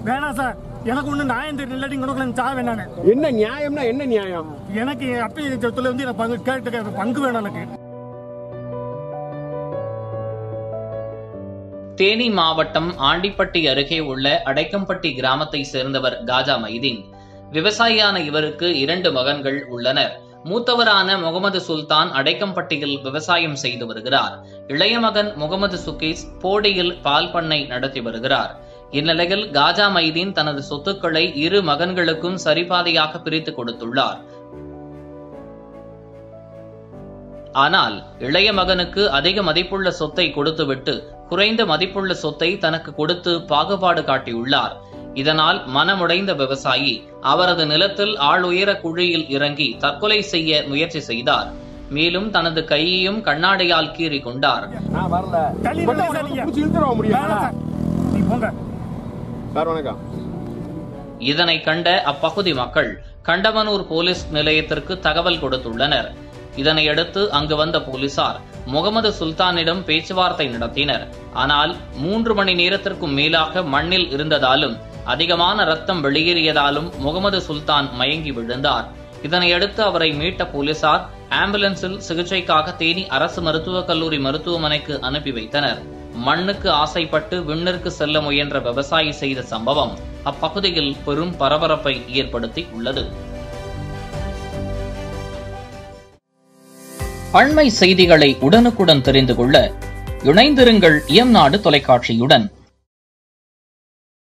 வேணாம் சார் எனக்கு ஒண்ணு நியாயம் தெரியல இல்லாட்டி கொடுக்கல சாக வேண்டானே என்ன நியாயம்னா என்ன நியாயம் எனக்கு என் அப்பி சொத்துல வந்து எனக்கு பங்கு கேட்டு எனக்கு பங்கு வேணும் எனக்கு தேனி மாவட்டம் ஆண்டிப்பட்டி அருகே உள்ள அடைக்கம்பட்டி கிராமத்தை சேர்ந்தவர் காஜா மைதீன் விவசாயியான இவருக்கு இரண்டு மகன்கள் உள்ளனர் மூத்தவரான முகமது சுல்தான் அடைக்கம்பட்டியில் விவசாயம் செய்து வருகிறார் இளைய மகன் முகமது சுகீஸ் போடியில் பால் பண்ணை நடத்தி வருகிறார் இந்நிலையில் காஜா மைதீன் தனது சொத்துக்களை இரு மகன்களுக்கும் சரிபாதையாக பிரித்து கொடுத்துள்ளார் ஆனால் இளைய மகனுக்கு அதிக மதிப்புள்ள சொத்தை கொடுத்துவிட்டு குறைந்த மதிப்புள்ள சொத்தை தனக்கு கொடுத்து பாகுபாடு காட்டியுள்ளார் இதனால் மனமுடைந்த விவசாயி அவரது நிலத்தில் ஆளுயர குழியில் இறங்கி தற்கொலை செய்ய முயற்சி செய்தார் மேலும் தனது கையையும் கண்ணாடியால் கீறி கொண்டார் நான் வரல தள்ளி இப்ப நில்லுங்க சார் நீங்க. பிடிச்சி இழுத்துட முடியும் வேணாம் சார் நீ போங்க சார் வணக்கம் இதனை கண்ட அப்பகுதி மக்கள் கண்டமனூர் போலீஸ் நிலையத்திற்கு தகவல் கொடுத்துள்ளனர் இதனையடுத்து அங்கு வந்த போலீசார் முகமது சுல்தானிடம் பேச்சுவார்த்தை நடத்தினர் ஆனால் மூன்று மணி நேரத்திற்கும் மேலாக மண்ணில் இருந்ததாலும் அதிகமான ரத்தம் வெளியேறியதாலும் முகமது சுல்தான் மயங்கி விழுந்தார் இதனையடுத்து அவரை மீட்ட போலீசார் ஆம்புலன்ஸில் சிகிச்சைக்காக தேனி அரசு மருத்துவக் கல்லூரி மருத்துவமனைக்கு அனுப்பி வைத்தனர் மண்ணுக்கு ஆசைப்பட்டு விண்ணிற்கு செல்ல முயன்ற விவசாயி செய்த சம்பவம் அப்பகுதியில் பெரும் பரபரப்பை ஏற்படுத்தி உள்ளது அண்மை செய்திகளை உடனுக்குடன் தெரிந்து கொள்ள இணைந்திருங்கள் இயம்நாடு தொலைக்காட்சியுடன்